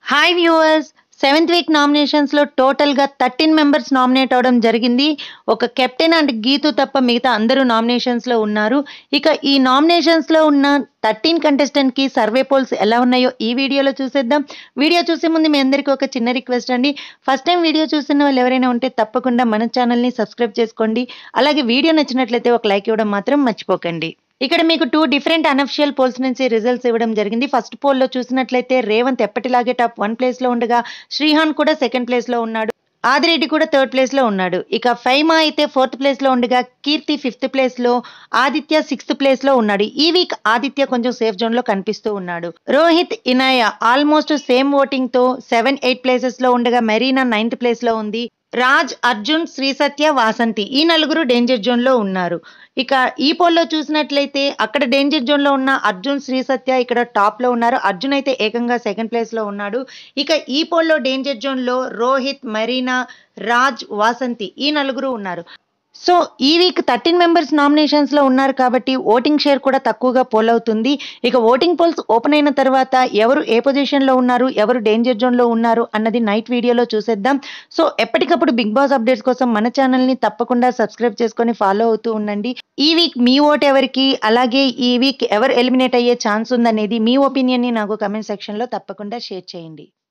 hi viewers seventh week నామినేషన్స్లో టోటల్గా thirteen members nominate అవడం జరిగింది ఒక కెప్టెన్ అండ్ గీతు తప్ప మిగతా అందరూ నామినేషన్స్లో ఉన్నారు ఇక ఈ నామినేషన్స్లో ఉన్న థర్టీన్ కంటెస్టెంట్కి సర్వే పోల్స్ ఎలా ఉన్నాయో ఈ వీడియోలో చూసేద్దాం వీడియో చూసే ముందు మీ అందరికీ ఒక చిన్న రిక్వెస్ట్ అండి ఫస్ట్ టైం వీడియో చూస్తున్న వాళ్ళు ఎవరైనా ఉంటే తప్పకుండా మన ఛానల్ని సబ్స్క్రైబ్ చేసుకోండి అలాగే వీడియో నచ్చినట్లయితే ఒక లైక్ ఇవ్వడం మాత్రం మర్చిపోకండి ఇక్కడ మీకు టూ డిఫరెంట్ అనఫిషియల్ పోల్స్ నుంచి రిజల్ట్స్ ఇవ్వడం జరిగింది ఫస్ట్ పోల్లో చూసినట్లయితే రేవంత్ ఎప్పటిలాగే టాప్ వన్ ప్లేస్లో ఉండగా శ్రీహాన్ కూడా సెకండ్ ప్లేస్లో ఉన్నాడు ఆదిరెడ్డి కూడా థర్డ్ ప్లేస్లో ఉన్నాడు ఇక ఫైమా అయితే ఫోర్త్ ప్లేస్లో ఉండగా కీర్తి ఫిఫ్త్ ప్లేస్లో ఆదిత్య సిక్స్త్ ప్లేస్లో ఉన్నాడు ఈ వీక్ ఆదిత్య కొంచెం సేఫ్ జోన్లో కనిపిస్తూ ఉన్నాడు రోహిత్ ఇనాయ ఆల్మోస్ట్ సేమ్ ఓటింగ్తో సెవెన్ ఎయిట్ ప్లేసెస్లో ఉండగా మెరీనా నైన్త్ ప్లేస్లో ఉంది రాజ్ అర్జున్ శ్రీసత్య వాసంతి ఈ నలుగురు డేంజర్ జోన్లో ఉన్నారు ఇక ఈ పోల్లో చూసినట్లయితే అక్కడ డేంజర్ జోన్లో ఉన్న అర్జున్ శ్రీసత్య ఇక్కడ టాప్లో ఉన్నారు అర్జున్ అయితే ఏకంగా సెకండ్ ప్లేస్లో ఉన్నాడు ఇక ఈ పోల్లో డేంజర్ జోన్లో రోహిత్ మరీనా రాజ్ వాసంతి ఈ నలుగురు ఉన్నారు సో ఈ వీక్ థర్టీన్ మెంబర్స్ నామినేషన్స్లో ఉన్నారు కాబట్టి ఓటింగ్ షేర్ కూడా తక్కువగా పోల్ అవుతుంది ఇక ఓటింగ్ పోల్స్ ఓపెన్ అయిన తర్వాత ఎవరు ఏ పొజిషన్లో ఉన్నారు ఎవరు డేంజర్ జోన్లో ఉన్నారు అన్నది నైట్ వీడియోలో చూసేద్దాం సో ఎప్పటికప్పుడు బిగ్ బాస్ అప్డేట్స్ కోసం మన ఛానల్ని తప్పకుండా సబ్స్క్రైబ్ చేసుకొని ఫాలో అవుతూ ఉండండి ఈ వీక్ మీ ఓట్ ఎవరికి అలాగే ఈ వీక్ ఎవరు ఎలిమినేట్ అయ్యే ఛాన్స్ ఉందనేది మీ ఒపీనియన్ని నాకు కమెంట్ సెక్షన్లో తప్పకుండా షేర్ చేయండి